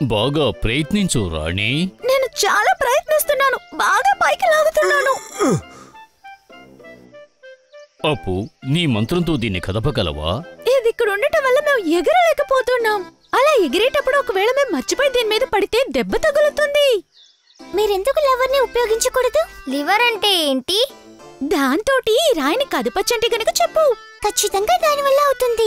బాగా ప్రయత్నించు రాణి నేను చాలా ప్రయత్నిస్తున్నాను బాగా పైకి లాగుతున్నాను అప్పు నీ మంత్రంతో దీన్ని కదపగలవా ఇది ఇక్కడ ఉండటం వల్ల మేము ఎగరలేకపోతున్నాం అలా ఎగిరేటప్పుడు ఒకవేళ మేము మర్చిపోయి దీని మీద పడితే దెబ్బ తగులుతుంది మీరెందుకు లవర్ని ఉపయోగించకూడదు లివర్ అంటే ఏంటి దాంతోటి ఈ రాయిని కదపచ్చంటే గనుక చెప్పు ఖచ్చితంగా దానివల్ల అవుతుంది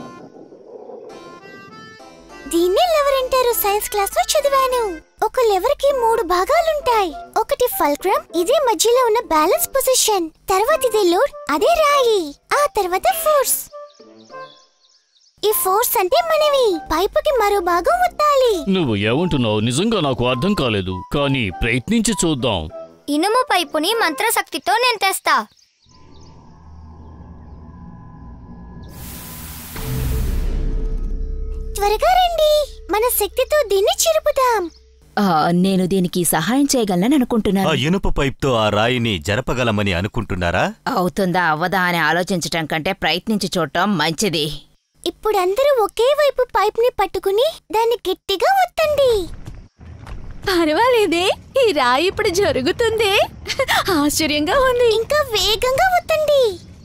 దీన్నే లెవర్ అంటారు సైన్స్ క్లాస్ లో చదివాను ఒక లెవర్ కి మూడు భాగాలుంటాయి ఒకటి ఫల్క్రమ్ ఇదే మధ్యలో ఉన్న బ్యాలెన్స్ పొజిషన్ తర్వాత ఇదే లోడ్ అదే రాయి ఆ తర్వాత ఫోర్స్ ఈ ఫోర్స్ అంటే మనవి పైపుకి మరో భాగం ఒత్తాలి నువ్వు ఏమంటున్నావు నిజంగా నాకు అర్థం కాలేదు కానీ ప్రయత్నించి చూద్దాం ఇనుము పైపుని మంత్రశక్తితో నేను తెస్తా త్వరగా రండి మన శక్తితో దీన్ని చిరుపుదాం ఆ, నేను దీనికి సహాయం చేయగలనని ఆ అనుకుంటున్నాను ఇనుప పైప్తో ఆ రాయిని జరపగలమని అనుకుంటున్నారా అవుతుందా అవ్వదా అని ఆలోచించటం కంటే ప్రయత్నించి చూడటం మంచిది ఇప్పుడు అందరూ ఒకే వైపు పైప్ ని పట్టుకుని దాన్ని గట్టిగా ఒత్తండి పర్వాలేదే ఈ రాయి ఇప్పుడు జరుగుతుంది ఆశ్చర్యంగా ఉంది ఇంకా వేగంగా ఒత్తండి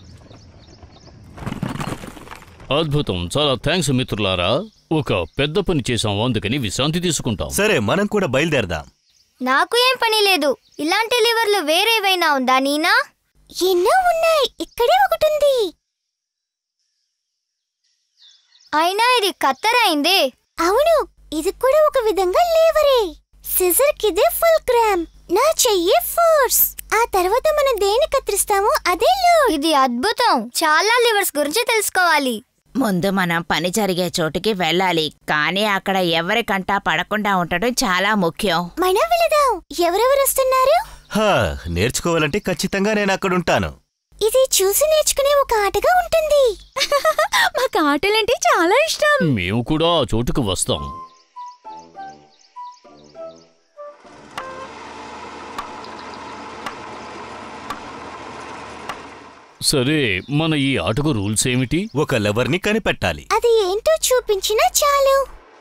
అద్భుతం చాలా థ్యాంక్స్ మిత్రులారా ఒక పెద్ద పని చేశాం అందుకని విశ్రాంతి తీసుకుంటాం సరే మనం కూడా బయలుదేరదాం నాకు ఏం పని లేదు ఇలాంటి లివర్లు వేరేవైనా ఉందా నీనా ఎన్నో ఉన్నాయి ఇక్కడే ఒకటి ఉంది అయినా ఇది కత్తరైందే అవును ఇది కూడా ఒక విధంగా లేవరే సిజర్ కిదే ఫుల్ గ్రామ్ నా చెయ్యి ఫోర్స్ ఆ తర్వాత మనం దేని కత్తిరిస్తామో అదే లోడ్ ఇది అద్భుతం చాలా లివర్స్ గురించి తెలుసుకోవాలి ముందు మనం పని జరిగే చోటుకి వెళ్ళాలి కానీ అక్కడ ఎవరి కంటా పడకుండా ఉండటం చాలా ముఖ్యం మనం వెళదాం ఎవరెవరు వస్తున్నారు హా నేర్చుకోవాలంటే ఖచ్చితంగా నేను అక్కడుంటాను ఇది చూసి నేర్చుకునే ఒక ఆటగా ఉంటుంది మాకు ఆటలంటే చాలా ఇష్టం మేము కూడా ఆ చోటుకు వస్తాం సరే మన ఈ ఆటకు రూల్స్ ఏమిటి ఒక లెవర్ని కనిపెట్టాలి అది ఏంటో చూపించినా చాలు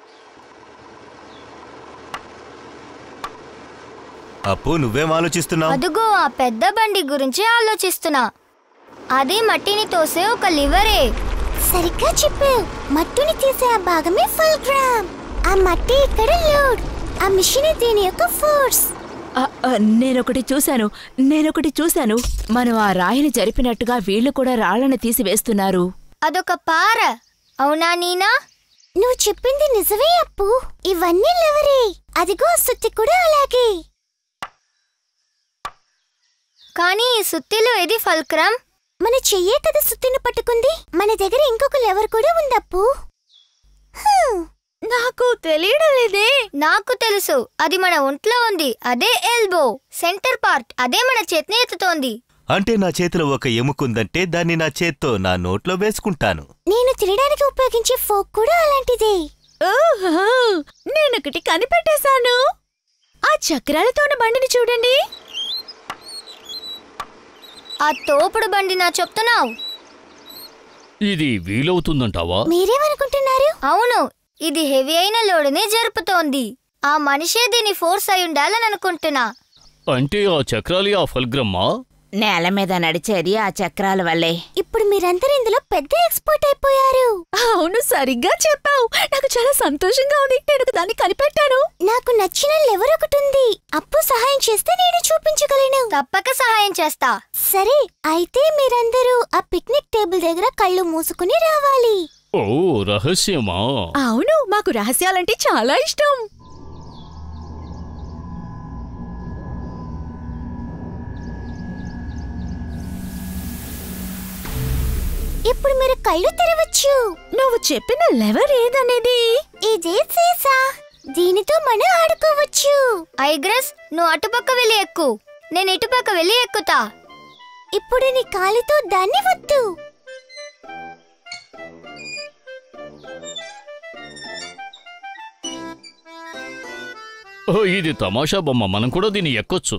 అప్పు నువ్వేం ఆలోచిస్తున్నావు అదుగో ఆ పెద్ద బండి గురించి ఆలోచిస్తున్నా అది మట్టిని తోసే ఒక లివరే సరిగ్గా చెప్పావు మట్టిని తీసే ఆ భాగమే ఫుల్ గ్రామ్ ఆ మట్టి ఇక్కడ లోడ్ ఆ మిషన్ దీని యొక్క ఫోర్స్ ఆ, ఆ, నేనొకటి చూశాను నేనొకటి చూశాను మనం ఆ రాయిని జరిపినట్టుగా వీళ్ళు కూడా రాళ్లను తీసివేస్తున్నారు అదొక పార అవునా నీనా నువ్వు చెప్పింది నిజమే అప్పు ఇవన్నీ లెవరే అదిగో ఆ సుత్తి కూడా అలాగే కానీ ఈ సుత్తిలో ఏది ఫల్క్రమ్ మన చెయ్యే కదా సుత్తిని పట్టుకుంది మన దగ్గర ఇంకొక లెవర్ కూడా ఉందప్పు నాకు తెలియడం లేదే నాకు తెలుసు అది మన ఒంట్లో ఉంది అదే ఎల్బో సెంటర్ పార్ట్ అదే మన చేతిని ఎత్తుతోంది అంటే నా చేతిలో ఒక ఎముకుందంటే దాన్ని నా చేత్తో నా నోట్లో వేసుకుంటాను నేను తినడానికి ఉపయోగించే ఫోక్ కూడా అలాంటిదే ఓహో నేనొకటి కనిపెట్టేశాను ఆ చక్రాలతో ఉన్న బండిని చూడండి ఆ తోపుడు బండి నా చెప్తున్నావు ఇది వీలవుతుందంటావా మీరేమనుకుంటున్నారు అవును ఇది హెవీ అయిన లోడుని జరుపుతోంది ఆ మనిషే దీని ఫోర్స్ అయి ఉండాలని అనుకుంటున్నా అంటే ఆ చక్రాలి ఆ ఫల్గ్రమ్మా నేల మీద నడిచేది ఆ చక్రాల వల్లే ఇప్పుడు మీరందరూ ఇందులో పెద్ద ఎక్స్పర్ట్ అయిపోయారు అవును సరిగ్గా చెప్పావు నాకు చాలా సంతోషంగా ఉంది నేను దాన్ని కనిపెట్టాను నాకు నచ్చిన లెవర్ ఒకటి ఉంది అప్పు సహాయం చేస్తే నేను చూపించగలను తప్పక సహాయం చేస్తా సరే అయితే మీరందరూ ఆ పిక్నిక్ టేబుల్ దగ్గర కళ్ళు మూసుకుని రావాలి ఓ రహస్యమా అవును మాకు రహస్యాలంటే చాలా ఇష్టం ఇప్పుడు మీరు కళ్ళు తెరవచ్చు నువ్వు చెప్పిన లెవర్ ఏదనేది ఇదే సీసా దీనితో మనం ఆడుకోవచ్చు ఐగ్రస్ నువ్వు అటుపక్క వెళ్ళి ఎక్కు నేను ఇటుపక్క వెళ్ళి ఎక్కుతా ఇప్పుడు నీ కాలితో దాన్ని వద్దు ఓ ఇది తమాషా బొమ్మ మనం కూడా దీన్ని ఎక్కొచ్చు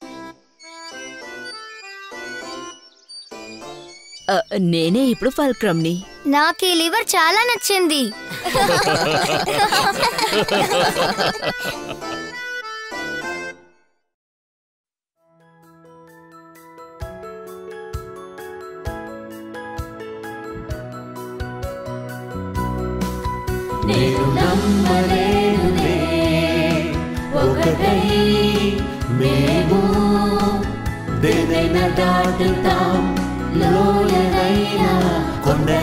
ఆ, నేనే ఇప్పుడు ఫల్క్రమ్ని నాకు ఈ లివర్ చాలా నచ్చింది నేను నమ్మలేనులే ఒకటై మేము దేనైనా దాటుతాం లోయనైనా కొండ